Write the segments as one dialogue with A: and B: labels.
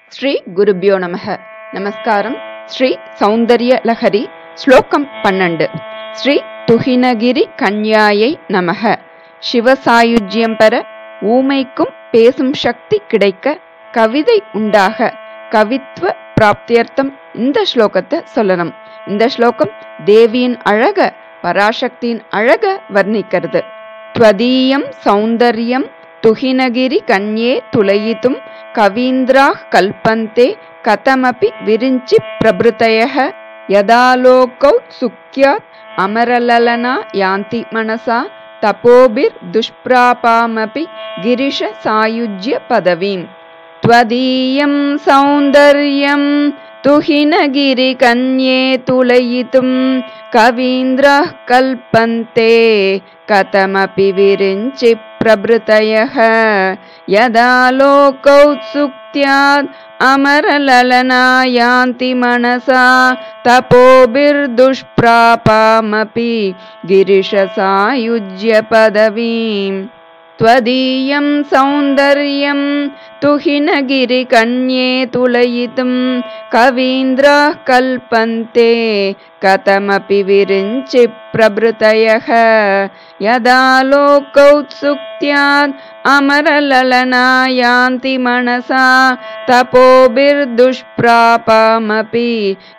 A: ஸ்ரீ குருபியோ நமக நமஸ்காரம் ஸ்ரீ சௌந்தர்ய லஹரி ஸ்லோகம் பன்னெண்டு ஸ்ரீ துகினகிரி கன்யாயை நமக சிவசாயுஜ்யம் பெற ஊமைக்கும் பேசும் சக்தி கிடைக்க கவிதை உண்டாக கவித்வ பிராப்தியர்த்தம் இந்த ஸ்லோகத்தை சொல்லணும் இந்த ஸ்லோகம் தேவியின் அழக பராசக்தியின் அழக வர்ணிக்கிறது त्वदीयं सौन्दर्यं तुहिनगिरि कन्ये तुलयितुं कवीन्द्राः कल्पन्ते कथमपि विरिञ्चि प्रभृतयः यदा लोकौ सुख्यात् अमरललना यान्ति मनसा तपोभिर्दुष्प्रापामपि गिरिशसायुज्य पदवीम् त्वदीयं सौन्दर्यं तुहिनगिरिकन्ये तुलयितुं कवीन्द्रः कल्पन्ते कथमपि विरिञ्चि प्रभृतयः यदा लोकौत्सुक्त्यात् अमरललना यान्ति मनसा तपोभिर्दुष्प्रापामपि गिरिशसायुज्य पदवीम् त्वदीयं सौन्दर्यं तुहिनगिरिकन्ये तुलयितुं कवीन्द्राः कल्पन्ते कथमपि विरिञ्चि प्रभृतयः यदा लोकौत्सुक्त्यात् अमरललना यान्ति मनसा तपोभिर्दुष्प्रापामपि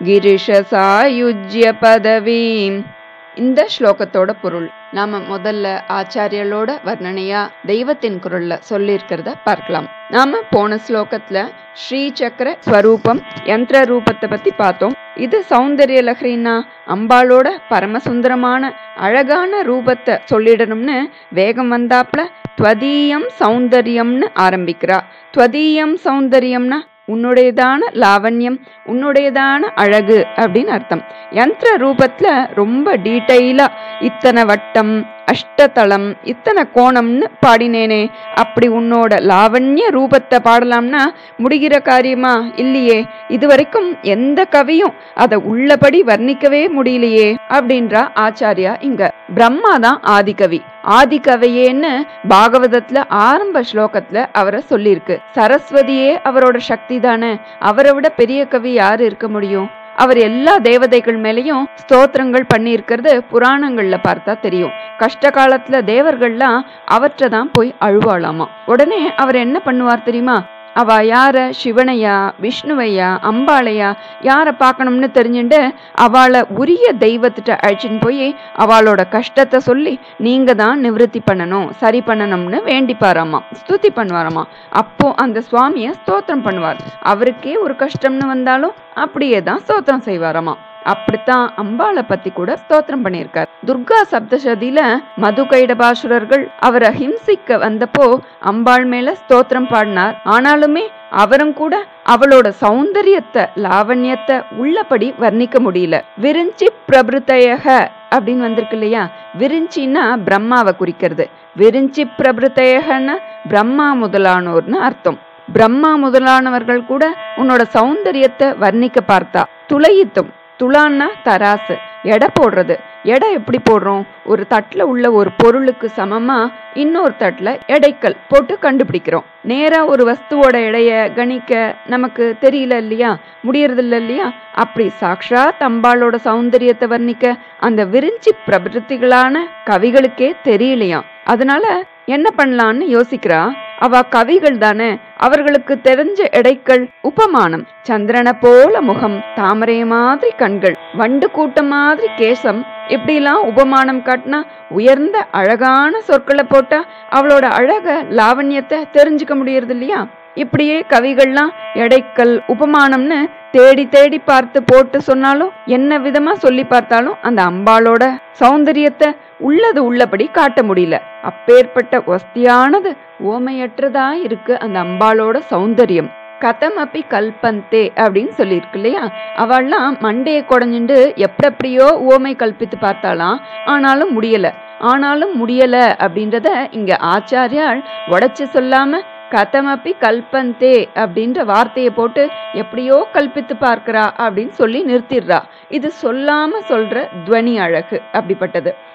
A: गिरिशसायुज्य पदवीम् இந்த ஸ்லோகத்தோட பொருள் நாம முதல்ல ஆச்சாரியலோட வர்ணனையா தெய்வத்தின் குரல்ல சொல்லியிருக்கிறத பார்க்கலாம் நாம போன ஸ்லோகத்துல ஸ்ரீ சக்கர ஸ்வரூபம் யந்திர ரூபத்தை பத்தி பார்த்தோம் இது சௌந்தர்ய லஹரின்னா அம்பாளோட பரமசுந்தரமான அழகான ரூபத்தை சொல்லிடணும்னு வேகம் வந்தாப்ல துவதீயம் சௌந்தர்யம்னு ஆரம்பிக்கிறா துவதீயம் சௌந்தர்யம்னா உன்னுடையதான லாவண்யம் உன்னுடையதான அழகு அப்படின்னு அர்த்தம் யந்திர ரூபத்துல ரொம்ப டீட்டெயிலா இத்தனை வட்டம் அஷ்டதளம் இத்தனை கோணம்னு பாடினேனே அப்படி உன்னோட லாவண்ய ரூபத்தை பாடலாம்னா முடிகிற காரியமா இல்லையே இதுவரைக்கும் எந்த கவியும் அதை உள்ளபடி வர்ணிக்கவே முடியலையே அப்படின்றா ஆச்சாரியா இங்க பிரம்மா தான் ஆதிகவி ஆதிகவையேன்னு பாகவதத்துல ஆரம்ப ஸ்லோகத்துல அவரை சொல்லியிருக்கு சரஸ்வதியே அவரோட சக்தி தானே அவரை விட பெரிய கவி யாரு இருக்க முடியும் அவர் எல்லா தேவதைகள் மேலேயும் ஸ்தோத்திரங்கள் பண்ணி இருக்கிறது புராணங்கள்ல பார்த்தா தெரியும் கஷ்ட காலத்துல தேவர்கள்லாம் அவற்றை தான் போய் அழுவாளாமா உடனே அவர் என்ன பண்ணுவார் தெரியுமா அவ யார சிவனையா விஷ்ணுவையா அம்பாளையா யாரை பார்க்கணும்னு தெரிஞ்சுட்டு அவளை உரிய தெய்வத்திட்ட அழைச்சின்னு போய் அவளோட கஷ்டத்தை சொல்லி நீங்க தான் நிவர்த்தி பண்ணணும் சரி பண்ணணும்னு வேண்டிப்பாராமா ஸ்துதி பண்ணுவாராமா அப்போ அந்த சுவாமிய ஸ்தோத்திரம் பண்ணுவார் அவருக்கே ஒரு கஷ்டம்னு வந்தாலும் அப்படியே தான் ஸ்தோத்திரம் செய்வாராமா அப்படித்தான் அம்பாளை பத்தி கூட ஸ்தோத்திரம் பண்ணியிருக்கார் துர்கா சப்தசதியில மது கைடபாசுரர்கள் அவரை ஹிம்சிக்க வந்தப்போ அம்பாள் மேல ஸ்தோத்திரம் பாடினார் ஆனாலுமே அவரும் கூட அவளோட சௌந்தரியத்தை லாவண்யத்தை உள்ளபடி வர்ணிக்க முடியல விரிஞ்சி பிரபுத்தையக அப்படின்னு வந்திருக்கு இல்லையா விரிஞ்சின்னா பிரம்மாவை குறிக்கிறது விரிஞ்சி பிரபுத்தையகன்னா பிரம்மா முதலானோர்னு அர்த்தம் பிரம்மா முதலானவர்கள் கூட உன்னோட சௌந்தரியத்தை வர்ணிக்க பார்த்தா துளையித்தும் துளான்னா தராசு எடை போடுறது எடை எப்படி போடுறோம் ஒரு தட்டில் உள்ள ஒரு பொருளுக்கு சமமா இன்னொரு தட்டில் எடைக்கல் போட்டு கண்டுபிடிக்கிறோம் நேரா ஒரு வஸ்துவோட எடைய கணிக்க நமக்கு தெரியல இல்லையா முடியறதில்ல இல்லையா அப்படி சாக்ஷாத் அம்பாளோட சௌந்தரியத்தை வர்ணிக்க அந்த விரிஞ்சி பிரபத்திகளான கவிகளுக்கே தெரியலையாம் அதனால என்ன பண்ணலான்னு யோசிக்கிறா அவ கவிகள் தானே அவர்களுக்கு தெரிஞ்ச எடைக்கள் உபமானம் சந்திரனை போல முகம் தாமரை மாதிரி கண்கள் வண்டு கூட்டம் மாதிரி கேசம் இப்படிலாம் உபமானம் காட்டினா உயர்ந்த அழகான சொற்களை போட்டா அவளோட அழக லாவண்யத்தை தெரிஞ்சுக்க முடியறது இல்லையா இப்படியே கவிகள்லாம் எடைக்கல் உபமானம்னு தேடி தேடி பார்த்து போட்டு சொன்னாலும் என்ன விதமா சொல்லி பார்த்தாலும் அந்த அம்பாளோட சௌந்தரியத்தை உள்ளது உள்ளபடி காட்ட முடியல அப்பேற்பட்ட ஒஸ்தியானது ஓமையற்றதா இருக்கு அந்த அம்பாளோட சௌந்தரியம் கதமப்பி கல்பந்தே அப்படின்னு சொல்லியிருக்கு இல்லையா அவள்லாம் மண்டையை குடஞ்சுண்டு எப்படியோ ஓமை கல்பித்து பார்த்தாலாம் ஆனாலும் முடியல ஆனாலும் முடியல அப்படின்றத இங்க ஆச்சாரியால் உடைச்சு சொல்லாம கதமப்பி கல்பந்தே அப்படின்ற வார்த்தையை போட்டு எப்படியோ கல்பித்து பார்க்கிறா அப்படின்னு சொல்லி நிறுத்திடுறா இது சொல்லாம சொல்ற துவனி அழகு அப்படிப்பட்டது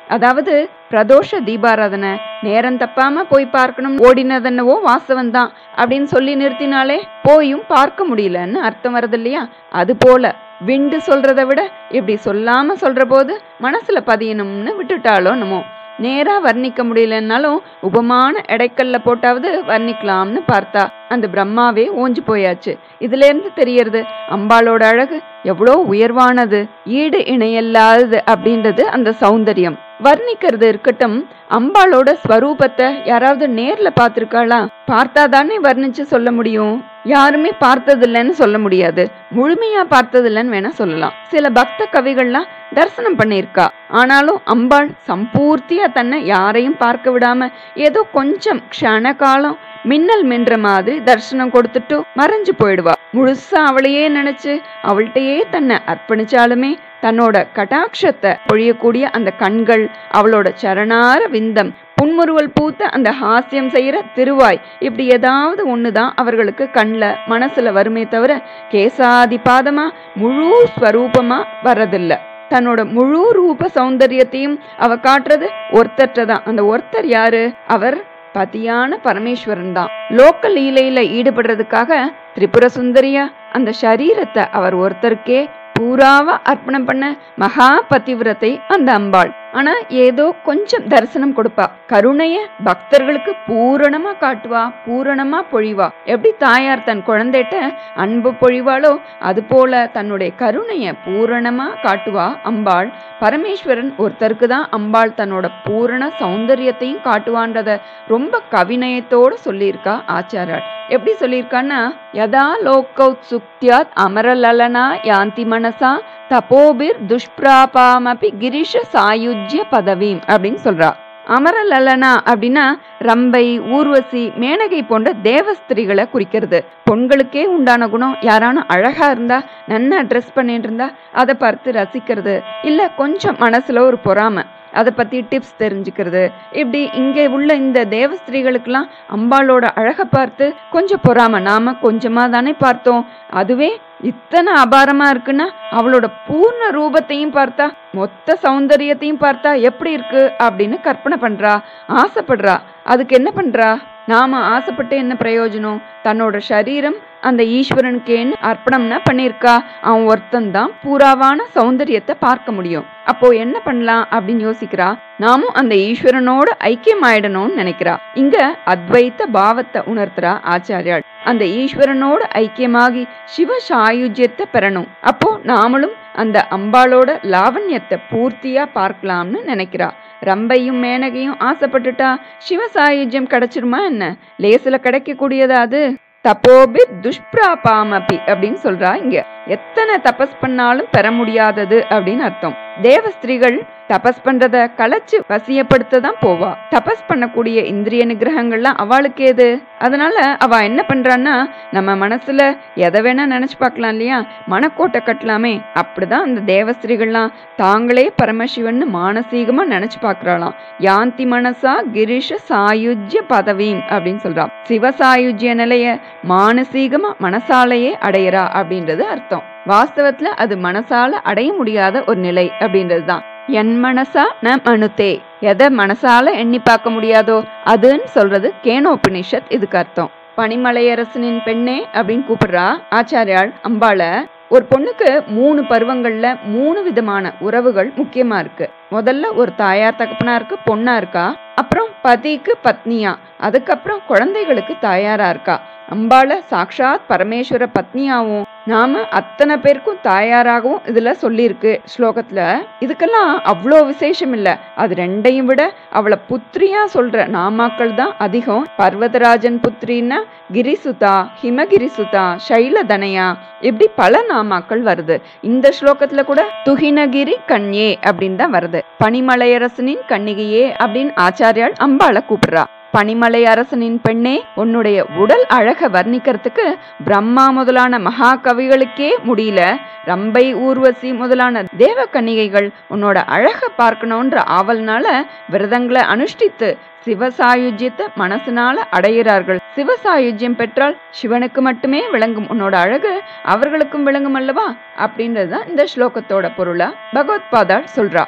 A: அதாவது பிரதோஷ தீபாராதனை நேரம் தப்பாம போய் பார்க்கணும் ஓடினதென்னவோ வாசவன் தான் அப்படின்னு சொல்லி நிறுத்தினாலே போயும் பார்க்க முடியலன்னு அர்த்தம் வருது இல்லையா அது போல விண்டு சொல்றதை விட இப்படி சொல்லாம சொல்ற போது மனசுல பதியணும்னு விட்டுட்டாலோ என்னமோ நேரா வர்ணிக்க முடியலன்னாலும் உபமான எடைக்கல்ல போட்டாவது வர்ணிக்கலாம்னு பார்த்தா அந்த பிரம்மாவே ஓஞ்சு போயாச்சு இதுல இருந்து தெரியறது அம்பாளோட அழகு எவ்வளோ உயர்வானது ஈடு இணையல்லாதது அப்படின்றது அந்த சௌந்தரியம் வர்ணிக்கிறது இருக்கட்டும் அம்பாளோட ஸ்வரூபத்தை யாராவது நேர்ல பார்த்திருக்காளா பார்த்தா தானே வர்ணிச்சு சொல்ல முடியும் யாருமே பார்த்ததில்லைன்னு சொல்ல முடியாது முழுமையா பார்த்ததில்லைன்னு வேணா சொல்லலாம் சில பக்த கவிகள்லாம் தரிசனம் பண்ணியிருக்கா ஆனாலும் அம்பாள் சம்பூர்த்தியா தன்னை யாரையும் பார்க்க விடாம ஏதோ கொஞ்சம் க்ஷண காலம் மின்னல் மின்ற மாதிரி தரிசனம் கொடுத்துட்டு மறைஞ்சு போயிடுவா முழுசா அவளையே நினைச்சு அவள்கிட்டயே தன்னை அர்ப்பணிச்சாலுமே தன்னோட கடாட்சத்தை பொழியக்கூடிய அந்த கண்கள் அவளோட சரணார விந்தம் புன்முறுவல் பூத்த அந்த ஹாஸ்யம் செய்யற திருவாய் இப்படி ஏதாவது ஒண்ணுதான் அவர்களுக்கு கண்ல மனசுல வருமே தவிர கேசாதி பாதமா முழு ஸ்வரூபமா வர்றதில்ல தன்னோட முழு ரூப சௌந்தரியத்தையும் அவ காட்டுறது ஒருத்தர்ட்ட தான் அந்த ஒருத்தர் யாரு அவர் பதியான பரமேஸ்வரன் தான் லோக்க லீலையில ஈடுபடுறதுக்காக திரிபுர சுந்தரியா அந்த சரீரத்தை அவர் ஒருத்தருக்கே பூராவா அர்ப்பணம் பண்ண மகா பதிவிரத்தை அந்த அம்பாள் ஆனா ஏதோ கொஞ்சம் தரிசனம் கொடுப்பா கருணைய பக்தர்களுக்கு பூரணமா காட்டுவா பூரணமா பொழிவா எப்படி தாயார் தன் குழந்தைகிட்ட அன்பு பொழிவாளோ அது போல தன்னுடைய கருணைய பூரணமா காட்டுவா அம்பாள் பரமேஸ்வரன் ஒருத்தருக்கு தான் அம்பாள் தன்னோட பூரண சௌந்தரியத்தையும் காட்டுவான்றத ரொம்ப கவிநயத்தோட சொல்லியிருக்கா ஆச்சாரியாள் எப்படி சொல்லியிருக்கான்னா யதா லோக்கௌத் சுக்தியாத் அமரலலனா யாந்தி மனசா தபோபிர் துஷ்பிராபாமபி கிரிஷ சாயுஜ்ய பதவீம் அப்படின்னு சொல்றா அமரலலனா அப்படின்னா ரம்பை ஊர்வசி மேனகை போன்ற தேவஸ்திரிகளை குறிக்கிறது பொண்களுக்கே உண்டான குணம் யாரானும் அழகா இருந்தா நன்னா ட்ரெஸ் பண்ணிட்டு இருந்தா அதை பார்த்து ரசிக்கிறது இல்ல கொஞ்சம் மனசுல ஒரு பொறாமை அதை பத்தி டிப்ஸ் தெரிஞ்சுக்கிறது இப்படி இங்கே உள்ள இந்த தேவஸ்திரீகளுக்கெல்லாம் அம்பாளோட அழகை பார்த்து கொஞ்சம் பொறாம நாம கொஞ்சமா தானே பார்த்தோம் அதுவே இத்தனை அபாரமா இருக்குன்னா அவளோட பூர்ண ரூபத்தையும் பார்த்தா மொத்த சௌந்தரியத்தையும் பார்த்தா எப்படி இருக்கு அப்படின்னு கற்பனை பண்றா ஆசைப்படுறா அதுக்கு என்ன பண்றா நாம ஆசைப்பட்டு என்ன பிரயோஜனம் தன்னோட சரீரம் அந்த ஈஸ்வரனுக்கேன்னு அர்ப்பணம்னா பண்ணியிருக்கா அவன் ஒருத்தன் தான் பூராவான சௌந்தரியத்தை பார்க்க முடியும் அப்போ என்ன பண்ணலாம் அப்படின்னு யோசிக்கிறா நாமும் அந்த ஈஸ்வரனோட ஐக்கியம் ஆயிடணும்னு நினைக்கிறா இங்க அத்வைத்த பாவத்தை உணர்த்துறா ஆச்சாரியாள் அந்த ஈஸ்வரனோட ஐக்கியமாகி சிவ சாயுஜ்யத்தை பெறணும் அப்போ நாமளும் அந்த அம்பாளோட லாவண்யத்தை பூர்த்தியா பார்க்கலாம்னு நினைக்கிறா ரம்பையும் மேனகையும் ஆசைப்பட்டுட்டா சிவ சாயுஜ்யம் கிடைச்சிருமா என்ன லேசுல கிடைக்கக்கூடியதா அது தப்போபி துஷ்பிராபாமபி அப்படின்னு சொல்றா இங்க எத்தனை தபஸ் பண்ணாலும் பெற முடியாதது அப்படின்னு அர்த்தம் தேவஸ்திரீகள் தபஸ் பண்றத களைச்சு வசியப்படுத்த தான் போவா தபஸ் பண்ணக்கூடிய இந்திரிய நிகிரகங்கள்லாம் அவளுக்கு ஏது அதனால அவ என்ன பண்றான்னா நம்ம மனசுல எதை வேணா நினைச்சு பார்க்கலாம் இல்லையா மனக்கோட்டை கட்டலாமே அப்படிதான் அந்த தேவஸ்திரீகள்லாம் தாங்களே பரமசிவன் மானசீகமா நினைச்சு பார்க்கறாளாம் யாந்தி மனசா கிரிஷ சாயுஜ்ய பதவீம் அப்படின்னு சொல்றா சிவசாயுஜ்ய நிலைய மானசீகமா மனசாலேயே அடையறா அப்படின்றது அர்த்தம் வாஸ்தவத்துல அது மனசால அடைய முடியாத ஒரு நிலை அப்படின்றது தான் என் மனசா ந மனுதே எதை மனசால எண்ணி பார்க்க முடியாதோ அதுன்னு சொல்றது கேனோபனிஷத் இதுக்கு அர்த்தம் பனிமலையரசனின் பெண்ணே அப்படின்னு கூப்பிடுறா ஆச்சாரியாள் அம்பாள ஒரு பொண்ணுக்கு மூணு பருவங்கள்ல மூணு விதமான உறவுகள் முக்கியமா இருக்கு முதல்ல ஒரு தாயார் தகப்பனா இருக்கு பொண்ணா இருக்கா அப்புறம் பதிக்கு பத்னியா அதுக்கப்புறம் குழந்தைகளுக்கு தாயாரா இருக்கா அம்பாள சாக்ஷாத் பரமேஸ்வர பத்னியாவும் நாம அத்தனை பேருக்கும் தாயாராகவும் இதுல சொல்லியிருக்கு ஸ்லோகத்துல இதுக்கெல்லாம் அவ்வளோ விசேஷம் இல்ல அது ரெண்டையும் விட அவளை புத்திரியா சொல்ற நாமாக்கள் தான் அதிகம் பர்வதராஜன் புத்திரின்னா கிரிசுதா ஹிமகிரிசுதா சைலதனையா இப்படி பல நாமாக்கள் வருது இந்த ஸ்லோகத்துல கூட துகினகிரி கண்யே அப்படின்னு தான் வருது பனிமலையரசனின் கண்ணிகையே அப்படின்னு ஆச்சாரியால் அம்பாளை கூப்பிடுறா பனிமலை அரசனின் பெண்ணே உன்னுடைய உடல் அழக வர்ணிக்கிறதுக்கு பிரம்மா முதலான மகா கவிகளுக்கே முடியல ரம்பை ஊர்வசி முதலான தேவ கன்னிகைகள் உன்னோட அழக பார்க்கணுன்ற ஆவல்னால விரதங்களை அனுஷ்டித்து சிவசாயுஜ்யத்தை மனசுனால அடைகிறார்கள் சிவசாயுஜ்யம் பெற்றால் சிவனுக்கு மட்டுமே விளங்கும் உன்னோட அழகு அவர்களுக்கும் விளங்கும் அல்லவா அப்படின்றதுதான் இந்த ஸ்லோகத்தோட பொருளா பகவத்பாதாள் சொல்றா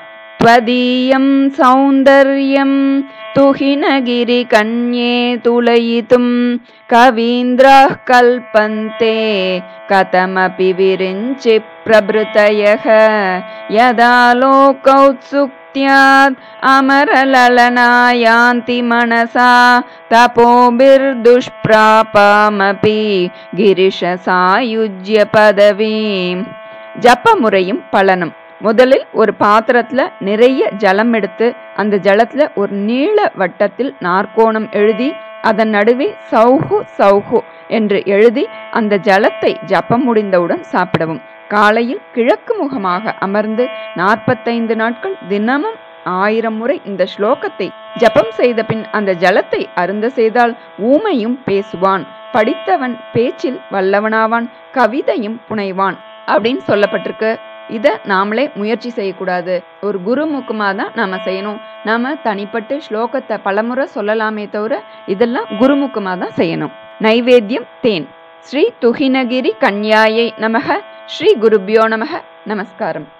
A: त्वदीयं सौन्दर्यं तुहिनगिरिकन्ये तुलयितुं कवीन्द्राः कल्पन्ते कथमपि विरिञ्चि प्रभृतयः यदा लोकौत्सुक्त्यात् अमरललनायान्ति मनसा तपोभिर्दुष्प्रापामपि गिरिशसायुज्य पदवीम् ஜப்ப முறையும் பலனும் முதலில் ஒரு பாத்திரத்துல நிறைய ஜலம் எடுத்து அந்த ஜலத்துல ஒரு நீள வட்டத்தில் நாற்கோணம் எழுதி அதன் நடுவே சௌஹு சௌஹு என்று எழுதி அந்த ஜலத்தை ஜப்பம் முடிந்தவுடன் சாப்பிடவும் காலையில் கிழக்கு முகமாக அமர்ந்து நாற்பத்தைந்து நாட்கள் தினமும் ஆயிரம் முறை இந்த ஸ்லோகத்தை ஜபம் செய்த பின் அந்த ஜலத்தை அருந்த செய்தால் ஊமையும் பேசுவான் படித்தவன் பேச்சில் வல்லவனாவான் கவிதையும் புனைவான் அப்படின்னு சொல்லப்பட்டிருக்கு இதை நாமளே முயற்சி செய்யக்கூடாது ஒரு குருமுகமாக தான் நாம செய்யணும் நாம தனிப்பட்டு ஸ்லோகத்தை பலமுறை சொல்லலாமே தவிர இதெல்லாம் குருமுகமாக தான் செய்யணும் நைவேத்தியம் தேன் ஸ்ரீ துகினகிரி கன்யாயை நமக ஸ்ரீ குருபியோ நமக நமஸ்காரம்